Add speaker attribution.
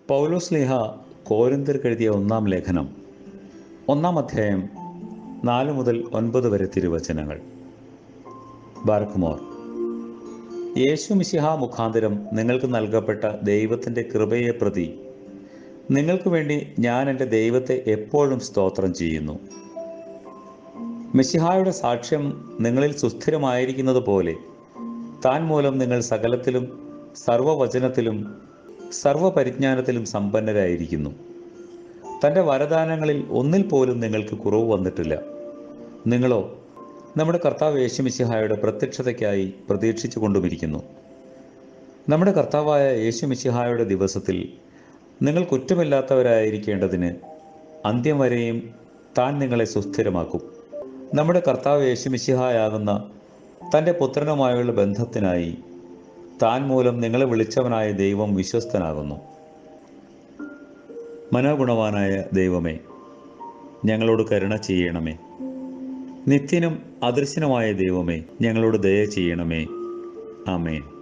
Speaker 1: പൗലോസ് ലേഹ കോരിന്തർക്ക് എഴുതിയ ഒന്നാം ലേഖനം ഒന്നാം അധ്യായം നാല് മുതൽ ഒൻപത് വരെ തിരുവചനങ്ങൾ ബാർക്കുമോർ യേശു മിശിഹ മുഖാന്തരം നിങ്ങൾക്ക് നൽകപ്പെട്ട ദൈവത്തിൻ്റെ കൃപയെ പ്രതി നിങ്ങൾക്ക് വേണ്ടി ഞാൻ എൻ്റെ ദൈവത്തെ എപ്പോഴും സ്തോത്രം ചെയ്യുന്നു മിശിഹായുടെ സാക്ഷ്യം നിങ്ങളിൽ സുസ്ഥിരമായിരിക്കുന്നത് പോലെ താൻ മൂലം നിങ്ങൾ സകലത്തിലും സർവവചനത്തിലും സർവപരിജ്ഞാനത്തിലും സമ്പന്നരായിരിക്കുന്നു തൻ്റെ വരദാനങ്ങളിൽ ഒന്നിൽ പോലും നിങ്ങൾക്ക് കുറവ് വന്നിട്ടില്ല നിങ്ങളോ നമ്മുടെ കർത്താവ് യേശുമിശിഹായുടെ പ്രത്യക്ഷതയ്ക്കായി പ്രതീക്ഷിച്ചു കൊണ്ടുമിരിക്കുന്നു നമ്മുടെ കർത്താവായ യേശുമിശിഹായുടെ ദിവസത്തിൽ നിങ്ങൾ കുറ്റമില്ലാത്തവരായിരിക്കേണ്ടതിന് അന്ത്യം വരെയും താൻ നിങ്ങളെ സുസ്ഥിരമാക്കും നമ്മുടെ കർത്താവ് യേശുമിശിഹായാകുന്ന തൻ്റെ പുത്രനുമായുള്ള ബന്ധത്തിനായി താൻ മൂലം നിങ്ങളെ വിളിച്ചവനായ ദൈവം വിശ്വസ്തനാകുന്നു മനോഗുണവാനായ ദൈവമേ ഞങ്ങളോട് കരുണ ചെയ്യണമേ നിത്യനും അദൃശ്യനുമായ ദൈവമേ ഞങ്ങളോട് ദയ ചെയ്യണമേ ആമേൻ